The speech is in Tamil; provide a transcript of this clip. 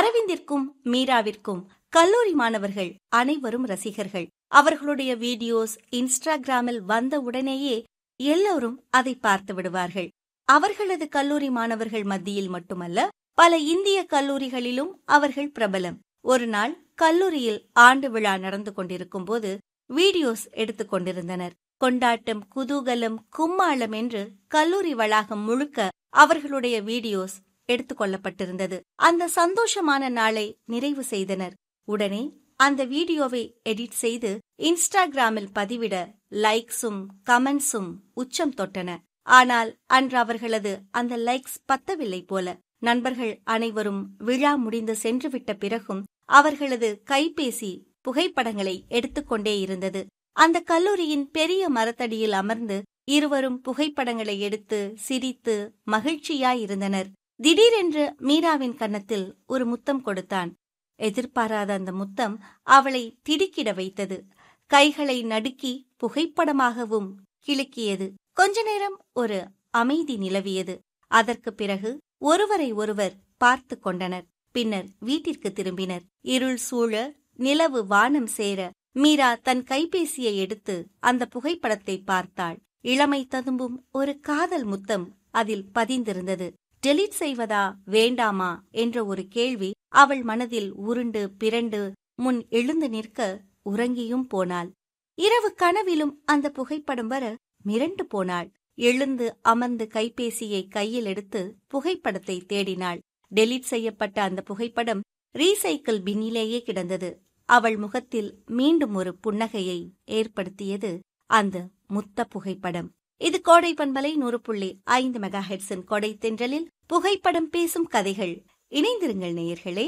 அரவிந்திற்கும் மீராவிற்கும் கல்லூரி மாணவர்கள் அனைவரும் ரசிகர்கள் அவர்களுடைய வீடியோஸ் இன்ஸ்டாகிராமில் வந்த உடனேயே எல்லோரும் அதை பார்த்து விடுவார்கள் அவர்களது கல்லூரி மாணவர்கள் மத்தியில் மட்டுமல்ல பல இந்திய கல்லூரிகளிலும் அவர்கள் பிரபலம் ஒரு நாள் கல்லூரியில் ஆண்டு விழா நடந்து கொண்டிருக்கும் போது வீடியோஸ் எடுத்துக் கொண்டிருந்தனர் கொண்டாட்டம் குதூகலம் கும்மாளம் என்று கல்லூரி வளாகம் முழுக்க அவர்களுடைய வீடியோஸ் எடுத்துக் கொள்ளப்பட்டிருந்தது அந்த சந்தோஷமான நாளை நிறைவு செய்தனர் உடனே அந்த வீடியோவை எடிட் செய்து இன்ஸ்டாகிராமில் பதிவிட லைக்ஸும் கமெண்ட்ஸும் உச்சம் தொட்டன ஆனால் அன்று அவர்களது அந்த லைக்ஸ் பத்தவில்லை போல நண்பர்கள் அனைவரும் விழா முடிந்து சென்றுவிட்ட பிறகும் அவர்களது கைபேசி புகைப்படங்களை எடுத்துக்கொண்டே இருந்தது அந்த கல்லூரியின் பெரிய மரத்தடியில் அமர்ந்து இருவரும் புகைப்படங்களை எடுத்து சிரித்து மகிழ்ச்சியாயிருந்தனர் திடீரென்று மீராவின் கன்னத்தில் ஒரு முத்தம் கொடுத்தான் எதிர்பாராத அந்த முத்தம் அவளை திடுக்கிட வைத்தது கைகளை நடுக்கி புகைப்படமாகவும் கிளுக்கியது கொஞ்ச நேரம் ஒரு அமைதி நிலவியது அதற்கு பிறகு ஒருவரை ஒருவர் பார்த்து கொண்டனர் பின்னர் வீட்டிற்கு திரும்பினர் இருள் சூழ நிலவு வானம் சேர மீரா தன் கைபேசியை எடுத்து அந்த புகைப்படத்தை பார்த்தாள் இளமை ததும்பும் ஒரு காதல் முத்தம் அதில் பதிந்திருந்தது டெலீட் செய்வதா வேண்டாமா என்ற ஒரு கேள்வி அவள் மனதில் உருண்டு பிறண்டு முன் எழுந்து நிற்க உறங்கியும் போனாள் இரவு கனவிலும் அந்த புகைப்படம் வர மிரண்டு போனாள் எழுந்து அமர்ந்து கைபேசியை கையில் எடுத்து புகைப்படத்தை தேடினாள் டெலீட் செய்யப்பட்ட அந்த புகைப்படம் ரீசைக்கிள் பின்னிலேயே கிடந்தது அவள் முகத்தில் மீண்டும் ஒரு புன்னகையை ஏற்படுத்தியது அந்த முத்த புகைப்படம் இது கோடை பண்பலை நூறு புள்ளி ஐந்து மெகா ஹெட்ஸின் கொடை தென்றலில் புகைப்படம் பேசும் கதைகள் இணைந்திருங்கள் நேயர்களே